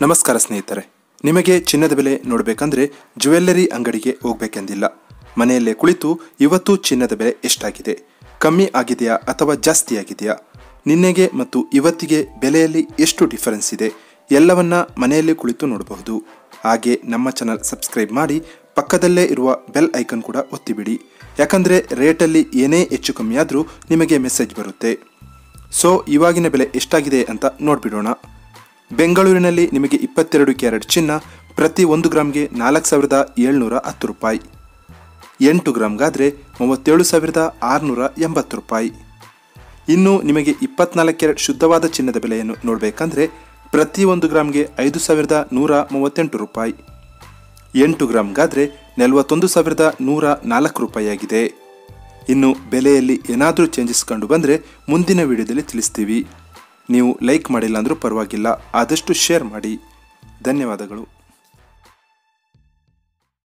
ನಮಸ್ಕಾರ ಸ್ನೇಹಿತರೆ ನಿಮಗೆ ಚಿನ್ನದ ಬೆಲೆ ನೋಡಬೇಕಂದ್ರೆ ಜ್ಯುವೆಲ್ಲರಿ ಅಂಗಡಿಗೆ ಹೋಗ್ಬೇಕೆಂದಿಲ್ಲ ಮನೆಯಲ್ಲೇ ಕುಳಿತು ಇವತ್ತು ಚಿನ್ನದ ಬೆಲೆ ಎಷ್ಟಾಗಿದೆ ಕಮ್ಮಿ ಆಗಿದೆಯಾ ಅಥವಾ ಜಾಸ್ತಿ ಆಗಿದೆಯಾ ನಿನ್ನೆಗೆ ಮತ್ತು ಇವತ್ತಿಗೆ ಬೆಲೆಯಲ್ಲಿ ಎಷ್ಟು ಡಿಫರೆನ್ಸ್ ಇದೆ ಎಲ್ಲವನ್ನ ಮನೆಯಲ್ಲೇ ಕುಳಿತು ನೋಡಬಹುದು ಹಾಗೆ ನಮ್ಮ ಚಾನಲ್ ಸಬ್ಸ್ಕ್ರೈಬ್ ಮಾಡಿ ಪಕ್ಕದಲ್ಲೇ ಇರುವ ಬೆಲ್ ಐಕನ್ ಕೂಡ ಒತ್ತಿಬಿಡಿ ಯಾಕಂದರೆ ರೇಟಲ್ಲಿ ಏನೇ ಹೆಚ್ಚು ಕಮ್ಮಿ ಆದರೂ ನಿಮಗೆ ಮೆಸೇಜ್ ಬರುತ್ತೆ ಸೊ ಇವಾಗಿನ ಬೆಲೆ ಎಷ್ಟಾಗಿದೆ ಅಂತ ನೋಡ್ಬಿಡೋಣ ಬೆಂಗಳೂರಿನಲ್ಲಿ ನಿಮಗೆ ಇಪ್ಪತ್ತೆರಡು ಕ್ಯಾರೆಟ್ ಚಿನ್ನ ಪ್ರತಿ ಒಂದು ಗ್ರಾಮ್ಗೆ ನಾಲ್ಕು ಸಾವಿರದ ಏಳ್ನೂರ ಹತ್ತು ರೂಪಾಯಿ ಎಂಟು ಗ್ರಾಮ್ಗಾದರೆ ಮೂವತ್ತೇಳು ಸಾವಿರದ ಆರುನೂರ ಎಂಬತ್ತು ರೂಪಾಯಿ ಇನ್ನು ನಿಮಗೆ ಇಪ್ಪತ್ನಾಲ್ಕು ಕ್ಯಾರೆಟ್ ಶುದ್ಧವಾದ ಚಿನ್ನದ ಬೆಲೆಯನ್ನು ನೋಡಬೇಕಂದ್ರೆ ಪ್ರತಿ ಒಂದು ಗ್ರಾಮ್ಗೆ ಐದು ಸಾವಿರದ ನೂರ ಮೂವತ್ತೆಂಟು ರೂಪಾಯಿ ಎಂಟು ಗ್ರಾಮ್ಗಾದರೆ ನಲವತ್ತೊಂದು ಸಾವಿರದ ನೂರ ನಾಲ್ಕು ರೂಪಾಯಿಯಾಗಿದೆ ಇನ್ನು ಬೆಲೆಯಲ್ಲಿ ಏನಾದರೂ ಚೇಂಜಸ್ ಕಂಡು ಬಂದರೆ ಮುಂದಿನ ವಿಡಿಯೋದಲ್ಲಿ ತಿಳಿಸ್ತೀವಿ ನೀವು ಲೈಕ್ ಮಾಡಿಲ್ಲ ಅಂದರೂ ಪರವಾಗಿಲ್ಲ ಆದಷ್ಟು ಶೇರ್ ಮಾಡಿ ಧನ್ಯವಾದಗಳು